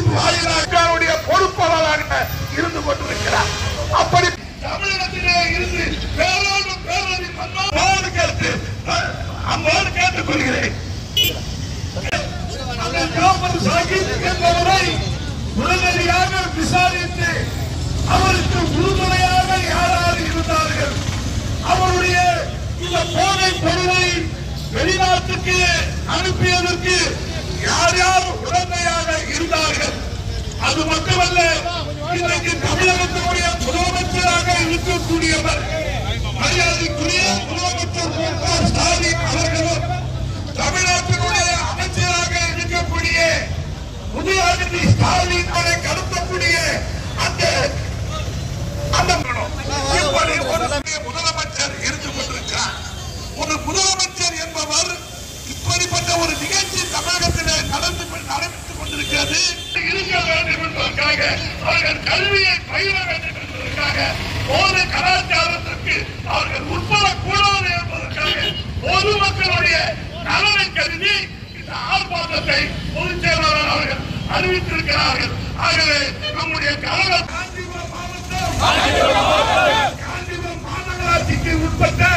YouTube வாயிலாக பொறுப்பாளராக இருந்து கொண்டிருக்கிறார் அப்படி தமிழகத்திலே இருந்து பேரோடும் பேரொழி மன்னோடு கேட்டு அம்மோடு கேட்டுக் கொள்கிறேன் அந்த ஜாபர் சாகிப் என்பவரை உடனடியாக விசாரித்து அவருக்கு உறுதுணையாக யாரார் இருந்தார்கள் அவருடைய இந்த போதை பொருளை வெளிநாட்டுக்கு அனுப்பியதற்கு யார் யார் உடந்தையாக இருந்தார்கள் அது மட்டுமல்ல இன்றைக்கு தமிழகத்தினுடைய முதலமைச்சராக இருக்கக்கூடியவர் மரியாதைக்குரிய முதலமைச்சர் மு க ஸ்டாலின் அவர்களும் தமிழ்நாட்டினுடைய அமைச்சராக இருக்கக்கூடிய உதயநிதி ஸ்டாலின் அவரை கடத்தக்கூடிய அந்த அந்த இப்படி ஒரு முதலமைச்சர் இருந்து கொண்டிருக்கிறார் ஒரு முதலமைச்சர் என்பவர் இப்படிப்பட்ட ஒரு நிகழ்ச்சி தமிழகத்திலே நடந்து நடந்துக் கொண்டிருக்கிறது இருக்க வேண்டும் என்பதற்காக அவர்கள் கல்வியை பயிர வேண்டும் என்பதற்காக ஒரு கலாச்சாரத்திற்கு அவர்கள் உட்படக்கூடாது என்பதற்காக பொதுமக்களுடைய நலனை கருதி இந்த ஆர்ப்பாட்டத்தை பொதுச் செயலாளர் அவர்கள் அறிவித்திருக்கிறார்கள் ஆகவே நம்முடைய கழக காஞ்சிபுரம் மாவட்டம் காஞ்சிபுரம் மாநகராட்சிக்கு உட்பட்ட